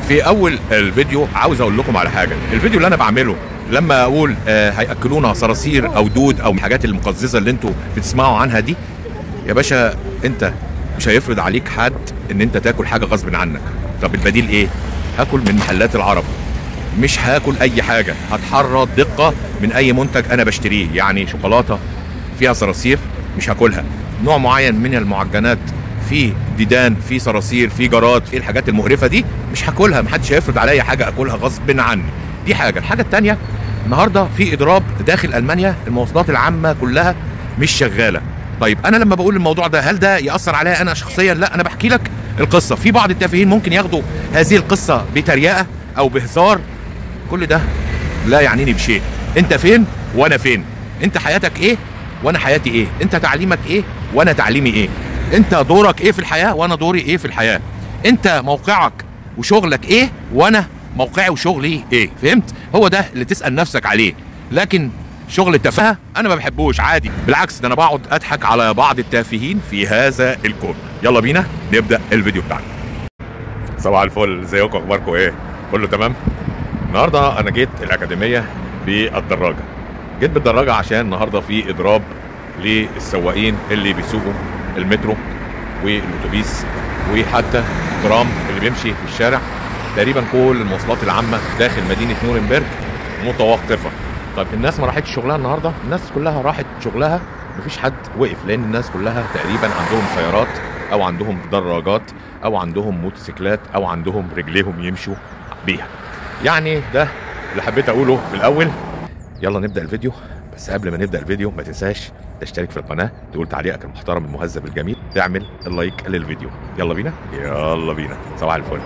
في اول الفيديو عاوز اقول لكم على حاجه الفيديو اللي انا بعمله لما اقول آه هياكلونا صراصير او دود او الحاجات المقززه اللي انتوا بتسمعوا عنها دي يا باشا انت مش هيفرض عليك حد ان انت تاكل حاجه غصب عنك طب البديل ايه هاكل من محلات العرب مش هاكل اي حاجه هتحرى دقه من اي منتج انا بشتريه يعني شوكولاته فيها صراصير مش هاكلها نوع معين من المعجنات في ديدان في صراصير في جراد في الحاجات المقرفه دي مش هاكلها محدش هيفرض عليا حاجه اكلها غصب عني دي حاجه الحاجه الثانيه النهارده في اضراب داخل المانيا المواصلات العامه كلها مش شغاله طيب انا لما بقول الموضوع ده هل ده ياثر عليا انا شخصيا لا انا بحكي لك القصه في بعض التافهين ممكن ياخدوا هذه القصه بتريقه او بهزار كل ده لا يعنيني بشيء انت فين وانا فين انت حياتك ايه وانا حياتي ايه انت تعليمك ايه وانا تعليمي ايه انت دورك ايه في الحياه وانا دوري ايه في الحياه انت موقعك وشغلك ايه وانا موقعي وشغلي ايه فهمت هو ده اللي تسال نفسك عليه لكن شغل التفاهه انا ما بحبوش عادي بالعكس ده انا بقعد اضحك على بعض التافهين في هذا الكون يلا بينا نبدا الفيديو بتاعنا صباح الفل ازيكم اخباركم ايه كله تمام النهارده انا جيت الاكاديميه بالدراجه جيت بالدراجه عشان النهارده في اضراب للسواقين اللي بيسوقوا المترو والاتوبيس وحتى الترام اللي بيمشي في الشارع تقريبا كل المواصلات العامه داخل مدينه نورنبرج متوقفه طيب الناس ما راحتش شغلها النهارده الناس كلها راحت شغلها مفيش حد وقف لان الناس كلها تقريبا عندهم سيارات او عندهم دراجات او عندهم موتوسيكلات او عندهم رجليهم يمشوا بيها يعني ده اللي حبيت اقوله في الاول يلا نبدا الفيديو بس قبل ما نبدا الفيديو ما تنساش تشترك في القناه تقول تعليقك المحترم المهذب الجميل تعمل اللايك للفيديو يلا بينا يلا بينا صباح الفل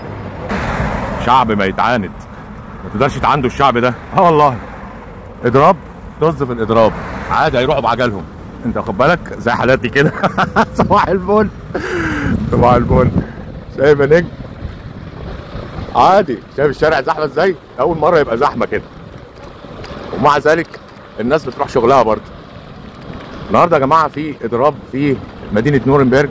شعب ما يتعاند ما تقدرش تعاندوا الشعب ده اه والله اضراب طز في الاضراب عادي هيروحوا بعجلهم انت واخد بالك زي حالاتي كده صباح الفل صباح الفل شايف يا نجم عادي شايف الشارع زحمه ازاي اول مره يبقى زحمه كده ومع ذلك الناس بتروح شغلها برضه النهارده يا جماعه في اضراب في مدينه نورنبرج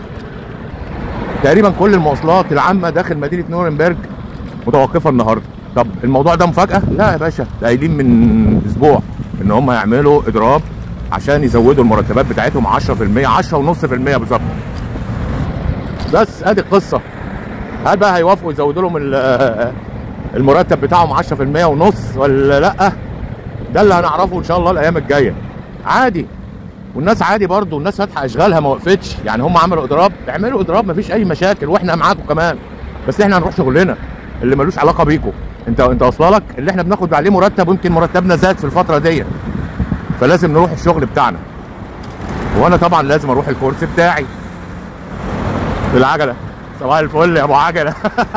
تقريبا كل المواصلات العامه داخل مدينه نورنبرج متوقفه النهارده طب الموضوع ده مفاجاه لا يا باشا ده قايلين من اسبوع ان هم يعملوا اضراب عشان يزودوا المرتبات بتاعتهم 10% 10 ونص في المية بالظبط بس ادي القصه هل بقى هيوافقوا يزودوا لهم المرتب بتاعهم 10% ونص ولا لا ده اللي هنعرفه ان شاء الله الايام الجايه عادي والناس عادي برضو الناس فاتحه اشغالها ما وقفتش يعني هم عملوا اضراب اعملوا اضراب مفيش اي مشاكل واحنا معاكم كمان بس احنا هنروح شغلنا اللي ملوش علاقه بيكم انت انت واصله لك اللي احنا بناخد عليه مرتب ويمكن مرتبنا زاد في الفتره دي فلازم نروح الشغل بتاعنا وانا طبعا لازم اروح الكورس بتاعي بالعجله صباح الفل يا ابو عجله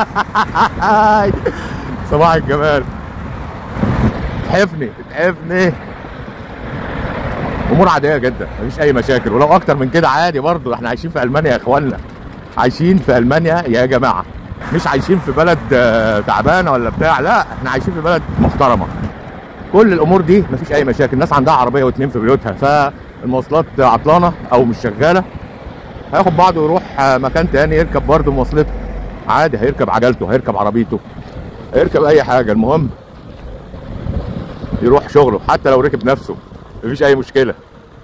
صباح الجمال تحفني تحفني امور عاديه جدا مفيش اي مشاكل ولو اكتر من كده عادي برضو احنا عايشين في المانيا يا اخوانا عايشين في المانيا يا جماعه مش عايشين في بلد تعبانه ولا بتاع لا احنا عايشين في بلد محترمه كل الامور دي مفيش اي مشاكل الناس عندها عربيه واتنين في بيوتها فالمواصلات عطلانه او مش شغاله هياخد بعضه ويروح مكان تاني يركب برضه مواصلته عادي هيركب عجلته هيركب عربيته هيركب اي حاجه المهم يروح شغله حتى لو ركب نفسه مفيش اي مشكله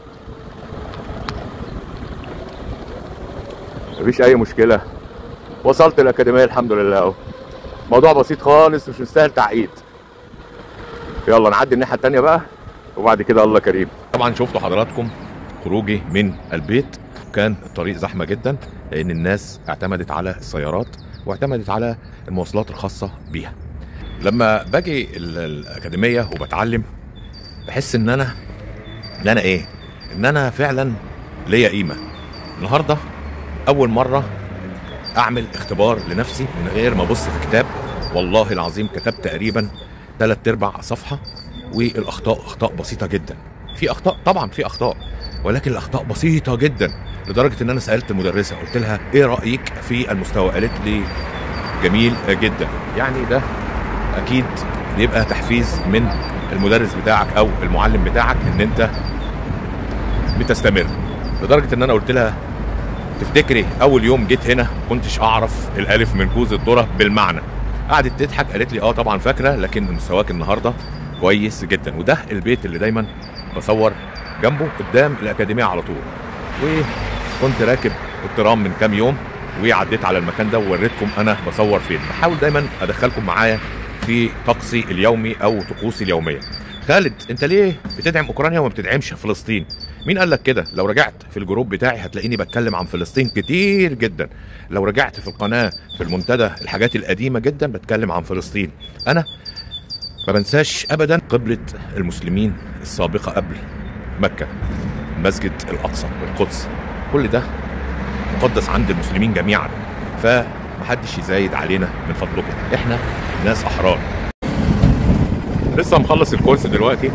مفيش اي مشكله وصلت الاكاديميه الحمد لله اهو موضوع بسيط خالص مش مستاهل تعقيد يلا نعدي الناحيه الثانيه بقى وبعد كده الله كريم طبعا شفتوا حضراتكم خروجي من البيت كان الطريق زحمه جدا لان الناس اعتمدت على السيارات واعتمدت على المواصلات الخاصه بيها لما باجي الاكاديميه وبتعلم بحس ان انا ان انا ايه ان انا فعلا ليا قيمه النهارده اول مره اعمل اختبار لنفسي من غير ما ابص في كتاب والله العظيم كتبت تقريبا ثلاث ارباع صفحه والاخطاء اخطاء بسيطه جدا في اخطاء طبعا في اخطاء ولكن الاخطاء بسيطه جدا لدرجه ان انا سالت المدرسه قلت لها ايه رايك في المستوى قالت لي جميل جدا يعني ده اكيد بيبقى تحفيز من المدرس بتاعك او المعلم بتاعك ان انت بتستمر لدرجه ان انا قلت لها تفتكري اول يوم جيت هنا كنتش اعرف الالف من كوز الذره بالمعنى قعدت تضحك قالت لي اه طبعا فاكره لكن مستواك النهارده كويس جدا وده البيت اللي دايما بصور جنبه قدام الاكاديميه على طول وكنت راكب الترام من كام يوم وعديت على المكان ده ووريتكم انا بصور فين بحاول دايما ادخلكم معايا في طقسي اليومي او طقوسي اليوميه خالد انت ليه بتدعم اوكرانيا وما بتدعمش فلسطين مين قال لك كده لو رجعت في الجروب بتاعي هتلاقيني بتكلم عن فلسطين كتير جدا لو رجعت في القناه في المنتدى الحاجات القديمه جدا بتكلم عن فلسطين انا ما بنساش ابدا قبله المسلمين السابقه قبل مكه مسجد الاقصى والقدس كل ده مقدس عند المسلمين جميعا فمحدش يزايد علينا من فضلكم احنا ناس احرار لسه مخلص الكورس دلوقتي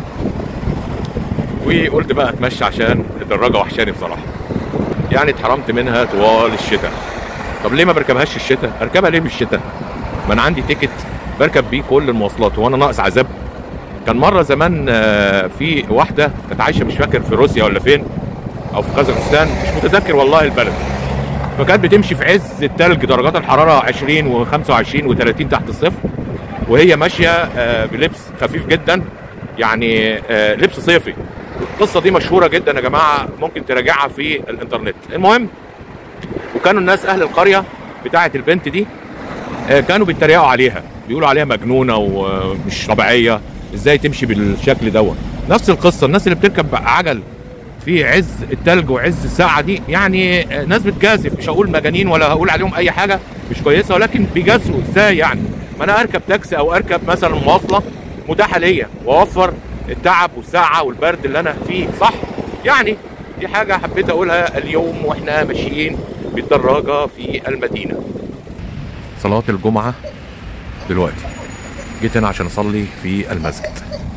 وقلت بقى اتمشى عشان الدراجه وحشاني بصراحه يعني اتحرمت منها طوال الشتاء طب ليه ما بركبهاش الشتاء اركبها ليه بالشتاء ما انا عندي تيكت بركب بيه كل المواصلات وانا ناقص عذاب كان مره زمان آه، في واحده كانت عايشه مش فاكر في روسيا ولا فين او في كازاخستان مش متذكر والله البلد فكانت بتمشي في عز التلج درجات الحراره 20 و25 و30 تحت الصفر وهي ماشيه آه، بلبس خفيف جدا يعني آه، لبس صيفي القصه دي مشهوره جدا يا جماعه ممكن تراجعها في الانترنت المهم وكانوا الناس اهل القريه بتاعه البنت دي آه، كانوا بيتريقوا عليها بيقولوا عليها مجنونه ومش طبيعيه ازاي تمشي بالشكل دوت نفس القصه الناس اللي بتركب عجل في عز التلج وعز الساعه دي يعني آه، ناس بتجازف مش هقول مجانين ولا هقول عليهم اي حاجه مش كويسه ولكن بيجازفوا ازاي يعني ما انا اركب تاكسي او اركب مثلا مواصله متاحه ليا واوفر التعب والساعه والبرد اللي انا فيه صح يعني دي حاجه حبيت اقولها اليوم واحنا ماشيين بالدراجه في المدينه صلاه الجمعه دلوقتي جيت هنا عشان اصلي في المسجد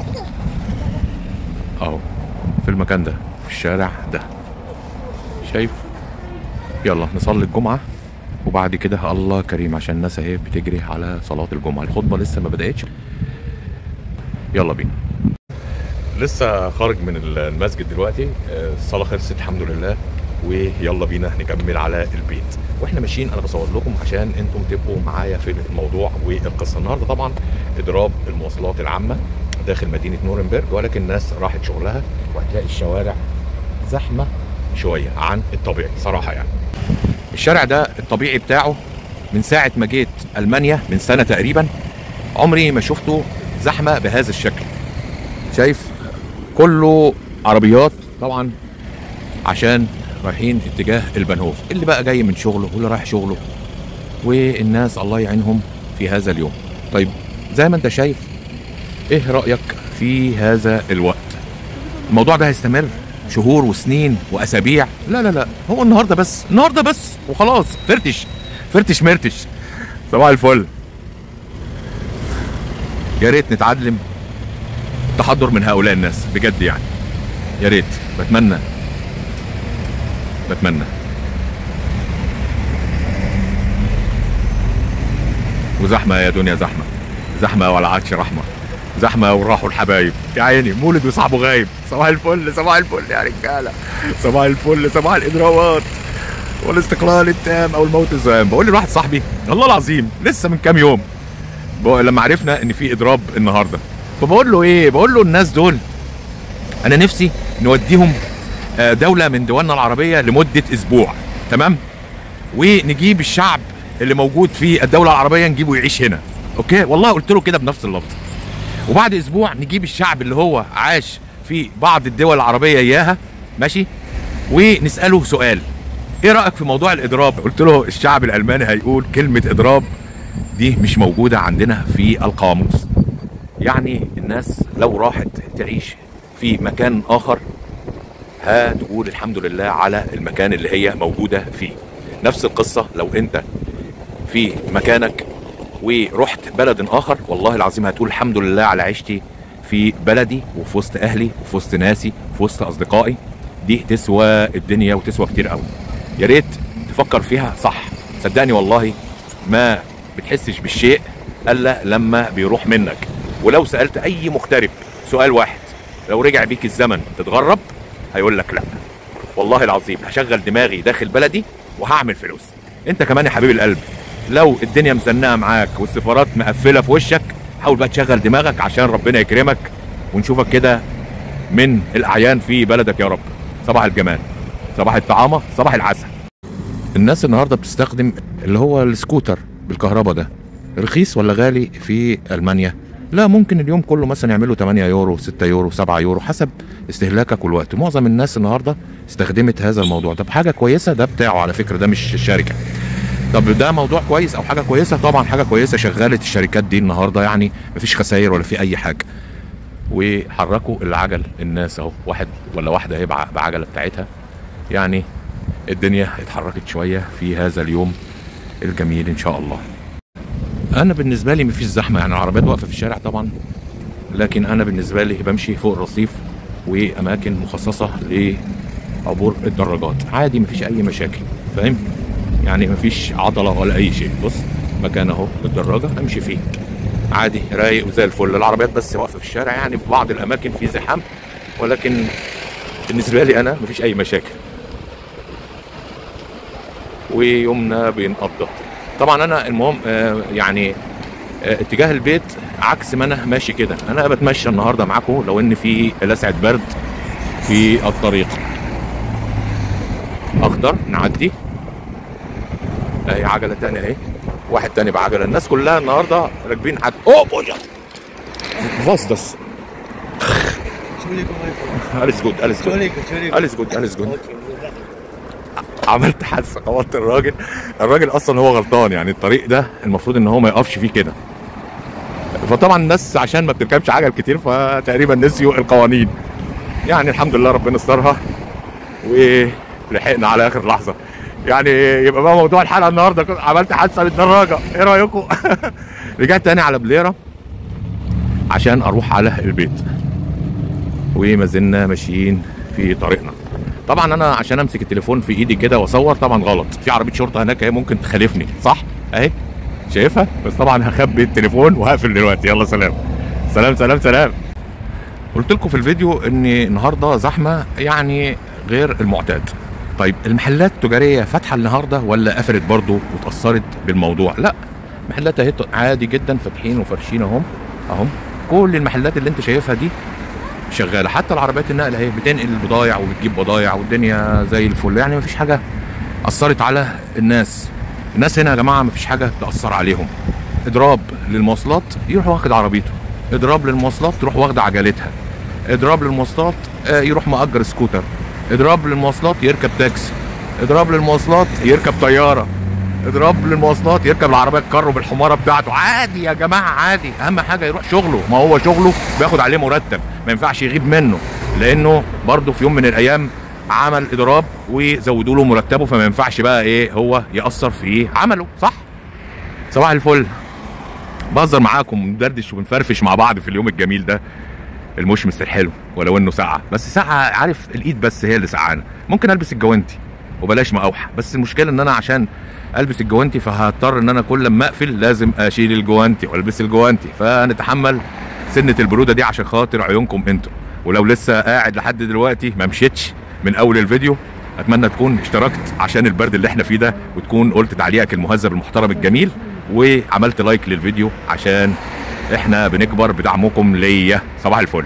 اهو في المكان ده في الشارع ده شايف يلا نصلي الجمعه وبعد كده الله كريم عشان الناس اهي بتجري على صلاه الجمعه الخطبه لسه ما بداتش يلا بينا لسه خارج من المسجد دلوقتي آه، الصلاه خلصت الحمد لله ويلا بينا نكمل على البيت واحنا ماشيين انا بصور لكم عشان انتم تبقوا معايا في الموضوع والقصه النهارده طبعا اضراب المواصلات العامه داخل مدينه نورنبرج ولكن الناس راحت شغلها وهتلاقي الشوارع زحمه شويه عن الطبيعي صراحه يعني الشارع ده الطبيعي بتاعه من ساعه ما جيت المانيا من سنه تقريبا عمري ما شفته زحمه بهذا الشكل شايف كله عربيات طبعا عشان رايحين اتجاه البنهوف اللي بقى جاي من شغله واللي رايح شغله والناس الله يعينهم في هذا اليوم طيب زي ما انت شايف ايه رايك في هذا الوقت الموضوع ده هيستمر شهور وسنين واسابيع لا لا لا هو النهارده بس النهارده بس وخلاص فرتش فرتش مرتش صباح الفل يا ريت نتعلم التحضر من هؤلاء الناس بجد يعني يا ريت بتمنى بتمنى وزحمه يا دنيا زحمه زحمه ولا عادش رحمه زحمه وراحوا الحبايب يا عيني مولد وصاحبه غايب صباح الفل صباح الفل يا رجاله صباح الفل صباح الاضرابات والاستقلال التام او الموت الزام بقول لواحد صاحبي والله العظيم لسه من كام يوم بقول لما عرفنا ان في اضراب النهارده فبقول له ايه بقول له الناس دول انا نفسي نوديهم آه، دوله من دولنا العربيه لمده اسبوع تمام ونجيب الشعب اللي موجود في الدوله العربيه نجيبه يعيش هنا اوكي والله قلت له كده بنفس اللفظ وبعد اسبوع نجيب الشعب اللي هو عاش في بعض الدول العربيه اياها ماشي ونساله سؤال ايه رايك في موضوع الاضراب قلت له الشعب الالماني هيقول كلمه اضراب دي مش موجوده عندنا في القاموس يعني الناس لو راحت تعيش في مكان اخر هتقول الحمد لله على المكان اللي هي موجوده فيه نفس القصه لو انت في مكانك ورحت بلد اخر والله العظيم هتقول الحمد لله على عيشتي في بلدي وفي وسط اهلي وفي وسط ناسي وفي وسط اصدقائي دي تسوى الدنيا وتسوى كتير قوي يا ريت تفكر فيها صح صدقني والله ما بتحسش بالشيء الا لما بيروح منك ولو سالت اي مغترب سؤال واحد لو رجع بيك الزمن تتغرب هيقول لك لا والله العظيم هشغل دماغي داخل بلدي وهعمل فلوس انت كمان يا حبيب القلب لو الدنيا مزنقه معاك والسفارات مقفله في وشك حاول بقى تشغل دماغك عشان ربنا يكرمك ونشوفك كده من الاعيان في بلدك يا رب صباح الجمال صباح الطعامه صباح العسل الناس النهارده بتستخدم اللي هو السكوتر بالكهرباء ده رخيص ولا غالي في المانيا لا ممكن اليوم كله مثلا يعملوا 8 يورو 6 يورو 7 يورو حسب استهلاكك والوقت معظم الناس النهارده استخدمت هذا الموضوع طب حاجه كويسه ده بتاعه على فكره ده مش الشركه طب ده موضوع كويس او حاجه كويسه طبعا حاجه كويسه شغلت الشركات دي النهارده يعني مفيش خسائر ولا في اي حاجه وحركوا العجل الناس اهو واحد ولا واحده هي بع- بعجله بتاعتها يعني الدنيا اتحركت شويه في هذا اليوم الجميل ان شاء الله انا بالنسبه لي مفيش زحمه يعني العربيات واقفه في الشارع طبعا لكن انا بالنسبه لي بمشي فوق الرصيف واماكن مخصصه لعبور الدراجات عادي مفيش اي مشاكل فاهم يعني مفيش عضله ولا اي شيء بص مكان اهو الدراجه امشي فيه عادي رايق وزي الفل العربيات بس واقفه في الشارع يعني في بعض الاماكن في زحام ولكن بالنسبه لي انا مفيش اي مشاكل ويومنا بينقضى طبعا انا المهم آه، يعني آه، اتجاه البيت عكس ما انا ماشي كده انا بتمشى النهارده معاكم لو ان في لسعه برد في الطريق اخضر نعدي اهي عجله تانية اهي واحد تاني بعجله الناس كلها النهارده راكبين حد اوه بوجا فاستس Entschuldigung, einfach. اليس جود اليس جود Entschuldigung, Entschuldigung. اليس جود اليس جود Okay. عملت حادثه خبطت الراجل الراجل اصلا هو غلطان يعني الطريق ده المفروض ان هو ما يقفش فيه كده فطبعا الناس عشان ما بتركبش عجل كتير فتقريبا نسيوا القوانين يعني الحمد لله ربنا استرها ولحقنا على اخر لحظه يعني يبقى بقى موضوع الحلقه النهارده كنت عملت حادثه بالدراجه ايه رايكم رجعت تاني على بليره عشان اروح على البيت وما زلنا ماشيين في طريقنا طبعا انا عشان امسك التليفون في ايدي كده واصور طبعا غلط في عربيه شرطه هناك اهي ممكن تخالفني صح اهي شايفها بس طبعا هخبي التليفون وهقفل دلوقتي يلا سلام سلام سلام سلام قلت لكم في الفيديو ان النهارده زحمه يعني غير المعتاد طيب المحلات التجاريه فاتحه النهارده ولا قفلت برضه واتاثرت بالموضوع لا محلات اهي عادي جدا فاتحين وفارشين اهم اهم كل المحلات اللي انت شايفها دي شغاله حتى العربيات النقل اهي بتنقل البضايع وبتجيب بضايع والدنيا زي الفل يعني مفيش حاجه اثرت على الناس الناس هنا يا جماعه مفيش حاجه تاثر عليهم اضراب للمواصلات يروح واخد عربيته اضراب للمواصلات تروح واخده عجلتها اضراب للمواصلات آه، يروح مأجر سكوتر اضراب للمواصلات يركب تاكسي اضراب للمواصلات يركب طياره اضراب للمواصلات يركب العربيه الكارو بالحماره بتاعته عادي يا جماعه عادي اهم حاجه يروح شغله ما هو شغله بياخد عليه مرتب ما ينفعش يغيب منه لانه برضه في يوم من الايام عمل اضراب وزودوا له مرتبه فما ينفعش بقى ايه هو ياثر في عمله صح صباح الفل بهزر معاكم وندردش ونفرفش مع بعض في اليوم الجميل ده المشمس الحلو ولو انه ساعه بس ساعه عارف الايد بس هي اللي سقعانه ممكن البس الجوانتي وبلاش مقاوحه بس المشكله ان انا عشان البس الجوانتي فهضطر ان انا كل ما اقفل لازم اشيل الجوانتي والبس الجوانتي فنتحمل سنه البروده دي عشان خاطر عيونكم انتوا ولو لسه قاعد لحد دلوقتي ما مشيتش من اول الفيديو اتمنى تكون اشتركت عشان البرد اللي احنا فيه ده وتكون قلت تعليقك المهذب المحترم الجميل وعملت لايك للفيديو عشان احنا بنكبر بدعمكم ليا صباح الفل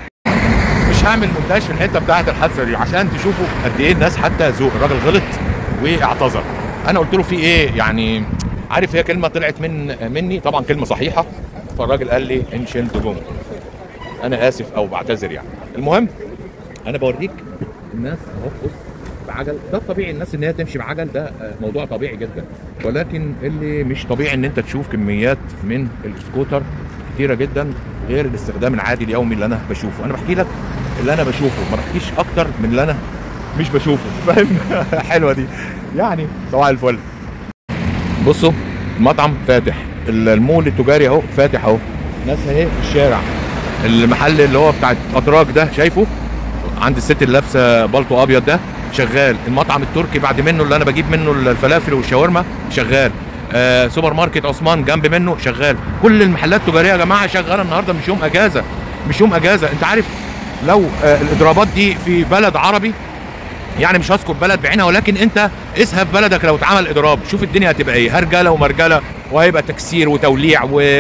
مش هعمل مونتاج في الحته بتاعت الحادثه دي عشان تشوفوا قد ايه الناس حتى ذوق الراجل غلط واعتذر انا قلت له في ايه يعني عارف هي كلمه طلعت من مني طبعا كلمه صحيحه فالراجل قال لي ان شلت جم انا اسف او بعتذر يعني المهم انا بوريك الناس اهو بص بعجل ده الطبيعي الناس ان هي تمشي بعجل ده آه، موضوع طبيعي جدا ولكن اللي مش طبيعي ان انت تشوف كميات من السكوتر كتيره جدا غير الاستخدام العادي اليومي اللي انا بشوفه انا بحكي لك اللي انا بشوفه ما بحكيش اكتر من اللي انا مش بشوفه فاهم حلوه دي يعني صباح الفل بصوا المطعم فاتح المول التجاري اهو فاتح اهو ناس اهي في الشارع المحل اللي هو بتاع اتراك ده شايفه عند الست اللي لابسه بالطو ابيض ده شغال المطعم التركي بعد منه اللي انا بجيب منه الفلافل والشاورما شغال آه سوبر ماركت عثمان جنب منه شغال كل المحلات التجاريه يا جماعه شغاله النهارده مش يوم اجازه مش يوم اجازه انت عارف لو آه الاضرابات دي في بلد عربي يعني مش هذكر بلد بعينها ولكن انت اسهب بلدك لو اتعمل اضراب شوف الدنيا هتبقى ايه هرجله ومرجله وهيبقى تكسير وتوليع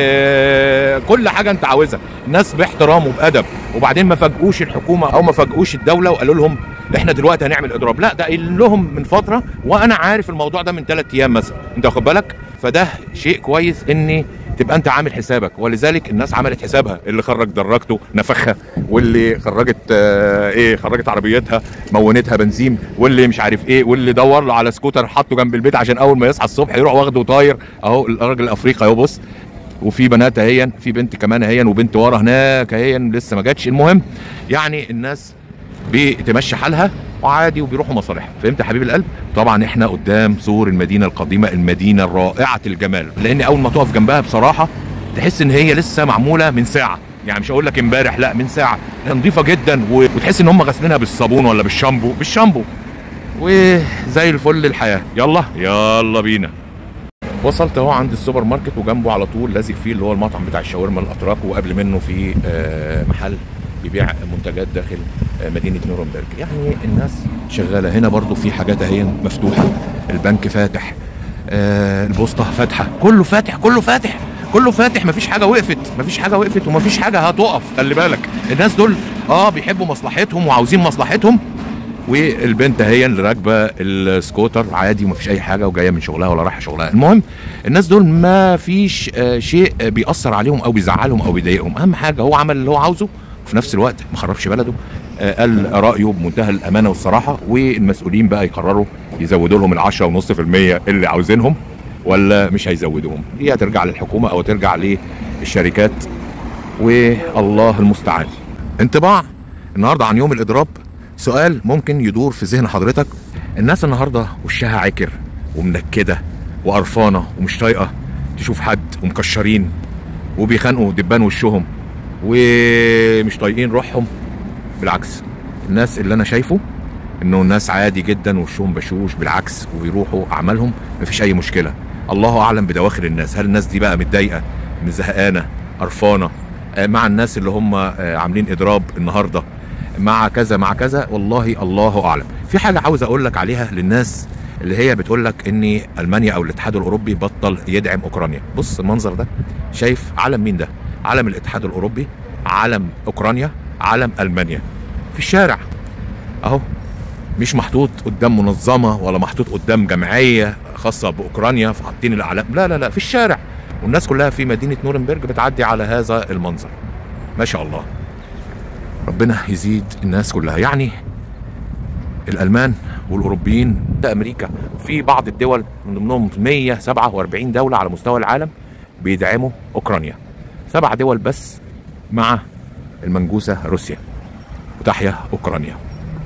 وكل حاجه انت عاوزها الناس باحترام وبادب وبعدين ما فاجئوش الحكومه او ما فاجئوش الدوله وقالوا لهم احنا دلوقتي هنعمل اضراب لا ده قايل لهم من فتره وانا عارف الموضوع ده من ثلاث ايام مثلا انت واخد بالك فده شيء كويس ان تبقى انت عامل حسابك ولذلك الناس عملت حسابها اللي خرج دراجته نفخها واللي خرجت آه ايه خرجت عربيتها مونتها بنزين واللي مش عارف ايه واللي دور له على سكوتر حطه جنب البيت عشان اول ما يصحى الصبح يروح واخده طاير اهو الراجل الافريقي اهو بص وفي بنات اهيا في بنت كمان اهيا وبنت ورا هناك اهيا لسه ما جاتش المهم يعني الناس بتمشي حالها وعادي وبيروحوا مصالحها فهمت يا حبيب القلب طبعا احنا قدام سور المدينه القديمه المدينه الرائعه الجمال لان اول ما تقف جنبها بصراحه تحس ان هي لسه معموله من ساعه يعني مش هقول لك امبارح لا من ساعه نظيفه جدا و- وتحس ان هم غاسلينها بالصابون ولا بالشامبو بالشامبو وزي الفل الحياه يلا يلا بينا وصلت اهو عند السوبر ماركت وجنبه على طول لازق فيه اللي هو المطعم بتاع الشاورما الاتراك وقبل منه في آه، محل بيبيع منتجات داخل آه، مدينه نورنبرج يعني الناس شغاله هنا برضو في حاجات اهي مفتوحه البنك فاتح آه، البوسطه فاتحه كله فاتح كله فاتح كله فاتح مفيش حاجه وقفت مفيش حاجه وقفت ومفيش حاجه هتقف خلي بالك الناس دول اه بيحبوا مصلحتهم وعاوزين مصلحتهم والبنت هي اللي راكبه السكوتر عادي ومفيش اي حاجه وجايه من شغلها ولا رايحه شغلها المهم الناس دول ما فيش آه، شيء آه، بيأثر عليهم او بيزعلهم او بيضايقهم اهم حاجه هو عمل اللي هو عاوزه وفي نفس الوقت ما خربش بلده آه، قال رايه بمنتهى الامانه والصراحه والمسؤولين بقى يقرروا يزودوا لهم ال 10.5% اللي عاوزينهم ولا مش هيزودوهم دي هترجع للحكومه او ترجع للشركات والله المستعان انطباع النهارده عن يوم الاضراب سؤال ممكن يدور في ذهن حضرتك الناس النهارده وشها عكر ومنكده وقرفانه ومش طايقه تشوف حد ومكشرين وبيخانقوا دبان وشهم ومش طايقين روحهم بالعكس الناس اللي انا شايفه انه الناس عادي جدا وشهم بشوش بالعكس وبيروحوا اعمالهم مفيش اي مشكله الله اعلم بدواخل الناس هل الناس دي بقى متضايقه مزهقانه قرفانه آه، مع الناس اللي هم آه، عاملين اضراب النهارده مع كذا مع كذا والله الله اعلم في حاجه عاوز اقول لك عليها للناس اللي هي بتقول لك ان المانيا او الاتحاد الاوروبي بطل يدعم اوكرانيا بص المنظر ده شايف علم مين ده علم الاتحاد الاوروبي علم اوكرانيا علم المانيا في الشارع اهو مش محطوط قدام منظمه ولا محطوط قدام جمعيه خاصه باوكرانيا فحاطين الاعلام لا لا لا في الشارع والناس كلها في مدينه نورنبرج بتعدي على هذا المنظر ما شاء الله ربنا يزيد الناس كلها يعني الالمان والاوروبيين ده امريكا في بعض الدول من ضمنهم 147 دوله على مستوى العالم بيدعموا اوكرانيا سبع دول بس مع المنجوسه روسيا وتحيا اوكرانيا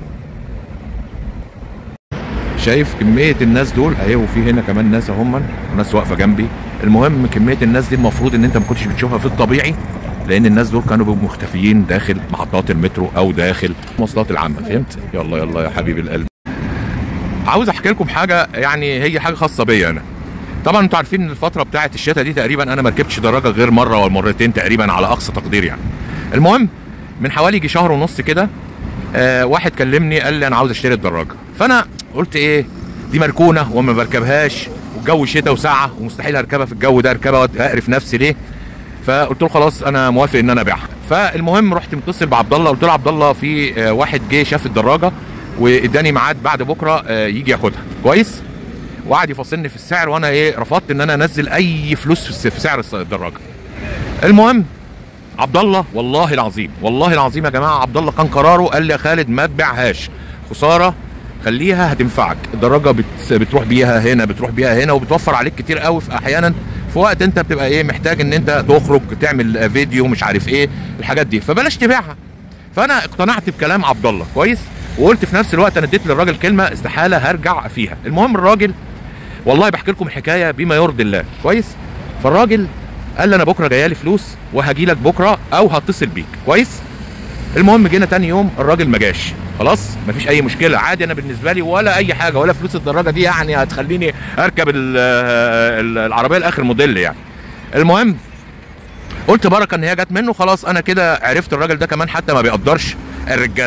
شايف كمية الناس دول اهي وفي هنا كمان ناس هم ناس واقفة جنبي المهم كمية الناس دي المفروض ان انت ما كنتش بتشوفها في الطبيعي لان الناس دول كانوا بيبقوا مختفيين داخل محطات المترو او داخل المواصلات العامة فهمت يلا يلا يا حبيب القلب عاوز احكي لكم حاجة يعني هي حاجة خاصة بيا انا طبعا انتوا عارفين ان الفترة بتاعت الشتاء دي تقريبا انا ما ركبتش دراجة غير مرة ولا مرتين تقريبا على اقصى تقدير يعني المهم من حوالي يجي شهر ونص كده آه واحد كلمني قال لي انا عاوز اشتري الدراجه فانا قلت ايه دي مركونه وما بركبهاش والجو شتاء وساعه ومستحيل اركبها في الجو ده اركبها اقرف نفسي ليه فقلت له خلاص انا موافق ان انا ابيعها فالمهم رحت متصل بعبد الله قلت له عبد الله في آه، واحد جه شاف الدراجه واداني ميعاد بعد بكره آه، يجي ياخدها كويس وقعد يفصلني في السعر وانا ايه رفضت ان انا انزل اي فلوس في الس- في سعر الس- الدراجه المهم عبد الله والله العظيم والله العظيم يا جماعه عبد الله كان قراره قال لي يا خالد ما تبيعهاش خساره خليها هتنفعك الدراجه بت... بتروح بيها هنا بتروح بيها هنا وبتوفر عليك كتير قوي في احيانا في وقت انت بتبقى ايه محتاج ان انت تخرج تعمل فيديو مش عارف ايه الحاجات دي فبلاش تبيعها فانا اقتنعت بكلام عبد الله كويس وقلت في نفس الوقت انا اديت للراجل كلمه استحاله هرجع فيها المهم الراجل والله بحكي لكم الحكايه بما يرضي الله كويس فالراجل قال لي انا بكره جايه لي فلوس وهجي لك بكره او هتصل بيك كويس المهم جينا تاني يوم الراجل ما جاش خلاص مفيش اي مشكله عادي انا بالنسبه لي ولا اي حاجه ولا فلوس الدراجه دي يعني هتخليني اركب ال- ال- العربيه لاخر موديل يعني المهم قلت بركه ان هي جت منه خلاص انا كده عرفت الراجل ده كمان حتى ما بيقدرش الرجاله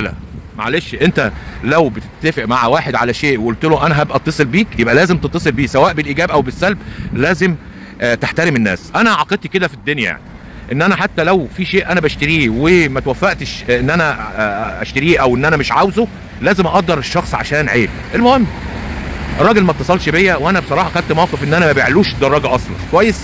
معلش انت لو بتتفق مع واحد على شيء وقلت له انا هبقى اتصل بيك يبقى لازم تتصل بيه سواء بالايجاب او بالسلب لازم آه، تحترم الناس انا عقيدتي كده في الدنيا يعني ان انا حتى لو في شيء انا بشتريه وما توفقتش آه، ان انا آه، اشتريه او ان انا مش عاوزه لازم اقدر الشخص عشان عيب المهم الراجل ما اتصلش بيا وانا بصراحه خدت موقف ان انا ما بيعلوش الدراجه اصلا كويس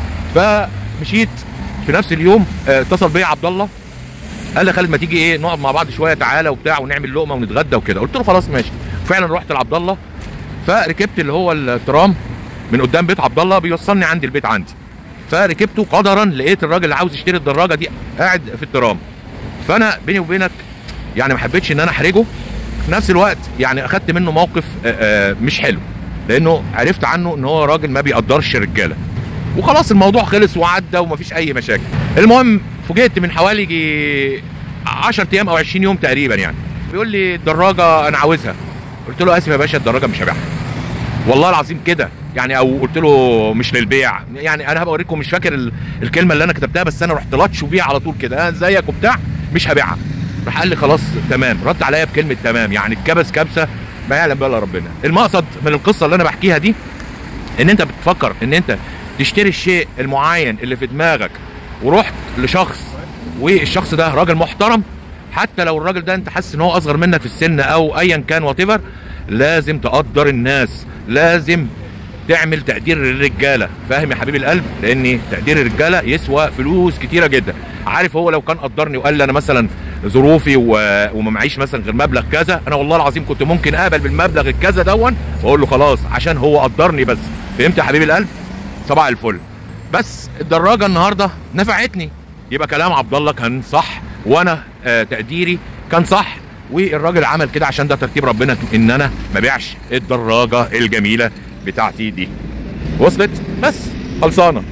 فمشيت في نفس اليوم آه، اتصل بيا عبد الله قال لي يا خالد ما تيجي ايه نقعد مع بعض شويه تعالى وبتاع ونعمل لقمه ونتغدى وكده قلت له خلاص ماشي فعلا رحت لعبد الله فركبت اللي هو الترام من قدام بيت عبد الله بيوصلني عند البيت عندي فركبته قدرا لقيت الراجل اللي عاوز يشتري الدراجه دي قاعد في الترام فانا بيني وبينك يعني ما حبيتش ان انا احرجه في نفس الوقت يعني اخدت منه موقف آه، آه، مش حلو لانه عرفت عنه ان هو راجل ما بيقدرش الرجاله وخلاص الموضوع خلص وعدى ومفيش اي مشاكل المهم فوجئت من حوالي يجي 10 ايام او 20 يوم تقريبا يعني بيقول لي الدراجه انا عاوزها قلت له اسف يا باشا الدراجه مش هبيعها والله العظيم كده يعني او قلت له مش للبيع يعني انا هبقى اوريكم مش فاكر ال- الكلمه اللي انا كتبتها بس انا رحت لطش بيها على طول كده اه زيك وبتاع مش هبيعها راح قال لي خلاص تمام رد عليا بكلمه تمام يعني الكبس كبسه ما يعلم بقى الا ربنا المقصد من القصه اللي انا بحكيها دي ان انت بتفكر ان انت تشتري الشيء المعين اللي في دماغك ورحت لشخص والشخص ده راجل محترم حتى لو الراجل ده انت حاسس ان هو اصغر منك في السن او ايا كان وات لازم تقدر الناس لازم تعمل تقدير للرجاله فاهم يا حبيب القلب لان تقدير الرجاله يسوى فلوس كتيره جدا عارف هو لو كان قدرني وقال لي انا مثلا ظروفي و... وما معيش مثلا غير مبلغ كذا انا والله العظيم كنت ممكن اقبل بالمبلغ الكذا دون واقول له خلاص عشان هو قدرني بس فهمت يا حبيب القلب صباح الفل بس الدراجه النهارده نفعتني يبقى كلام عبد الله كان صح وانا آه تقديري كان صح والراجل عمل كده عشان ده ترتيب ربنا ان انا ما بيعش الدراجه الجميله بتاعتي دي وصلت بس خلصانه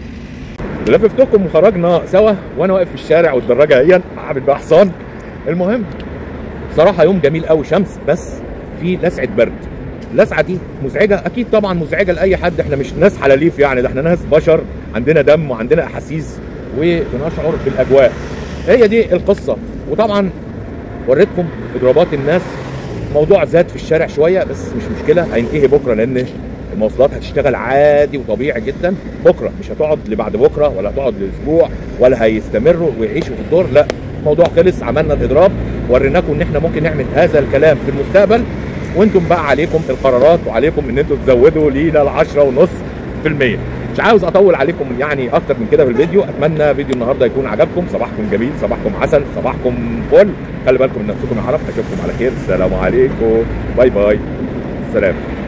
لففتكم وخرجنا سوا وانا واقف في الشارع والدراجه هي عامل بقى حصان المهم صراحه يوم جميل قوي شمس بس في لسعه برد اللسعه دي مزعجه اكيد طبعا مزعجه لاي حد احنا مش ناس حلاليف يعني ده احنا ناس بشر عندنا دم وعندنا احاسيس وبنشعر بالاجواء هي دي القصه وطبعا وريتكم اضرابات الناس الموضوع زاد في الشارع شويه بس مش مشكله هينتهي بكره لان المواصلات هتشتغل عادي وطبيعي جدا بكره مش هتقعد لبعد بكره ولا هتقعد لاسبوع ولا هيستمروا ويعيشوا في الدور لا الموضوع خلص عملنا الاضراب وريناكم ان احنا ممكن نعمل هذا الكلام في المستقبل وانتم بقى عليكم القرارات وعليكم ان انتم تزودوا لينا ال 10 ونص في المية مش عاوز اطول عليكم يعني اكتر من كده في الفيديو اتمنى فيديو النهارده يكون عجبكم صباحكم جميل صباحكم عسل صباحكم فل خلي بالكم من نفسكم يا عرب اشوفكم على خير السلام عليكم باي باي سلام